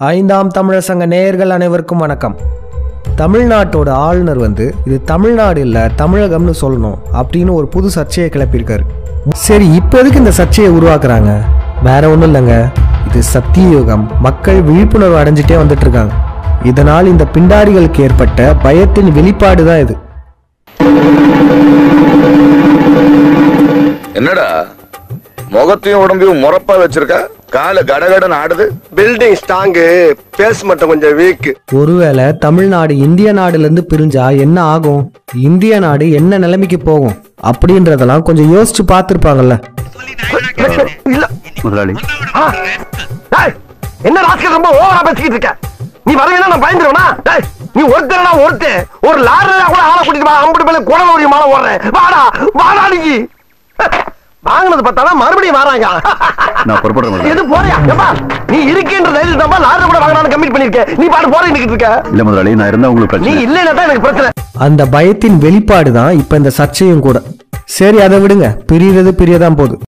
ஐந்தாம் தமிழர் சங்க நேயர்கள் அனைவருக்கும் வணக்கம் தமிழ்நாட்டோட ஆளுநர் வந்து இது தமிழ்நாடு இல்லை தமிழகம்னு சொல்லணும் அப்படின்னு ஒரு புது சர்ச்சையை கிளப்பியிருக்காரு சரி இப்போ எதுக்கு இந்த சர்ச்சையை உருவாக்குறாங்க வேற ஒன்றும் இல்லைங்க இது சத்தியயுகம் மக்கள் விழிப்புணர்வு அடைஞ்சிட்டே வந்துட்டு இருக்காங்க இதனால் இந்த பிண்டாரிகளுக்கு ஏற்பட்ட பயத்தின் வெளிப்பாடு தான் இது என்னடா முகத்தையும் உடம்பையும் முறப்பா வச்சிருக்க கால கடகடன்னு ஆடுது பில்டிங் ஸ்ட்ராங்கு பேஸ் மட்டும் கொஞ்சம் வீக் ஒருவேளை தமிழ்நாடு இந்திய நாடுலேருந்து பிரிஞ்சா என்ன ஆகும் இந்திய நாடு என்ன நிலைமைக்கு போகும் அப்படின்றதெல்லாம் கொஞ்சம் யோசிச்சு பார்த்துருப்பாங்கல்ல இல்ல முதலாளி ஆ, டேய், என்ன ராஸ்கல் ரொம்ப ஓவரா பேசிக்கிட்டு இருக்க நீ வரவேனா நான் பயந்துருவனா டேய், நீ ஒருத்தரடா ஒருத்தன் ஒரு லாரியா கூட ஆளை கூட்டிட்டு வா அம்புட்டு மேல குடல ஒரு மாலை ஓடுறேன் வாடா வாடா நீ வாங்கினது பார்த்தாலும் மறுபடியும் வராங்க நான் புறப்படுறேன் முதலாளி. எது போறியா ஏப்பா நீ இருக்கேன்ற தைரியம் தான் லாரி கூட வாங்கினாலும் கம்மிட் பண்ணிருக்க நீ பாட்டு போறேன் நிக்கிட்டு இருக்க இல்ல முதலாளி நான் இருந்தா உங்களுக்கு நீ பிரச்சனை இல்லைன்னா தான் எனக்கு பிரச்சனை அந்த பயத்தின் வெளிப்பாடு தான் இப்போ இந்த சர்ச்சையும் கூட சரி அதை விடுங்க பிரியறது பிரியதான் போகுது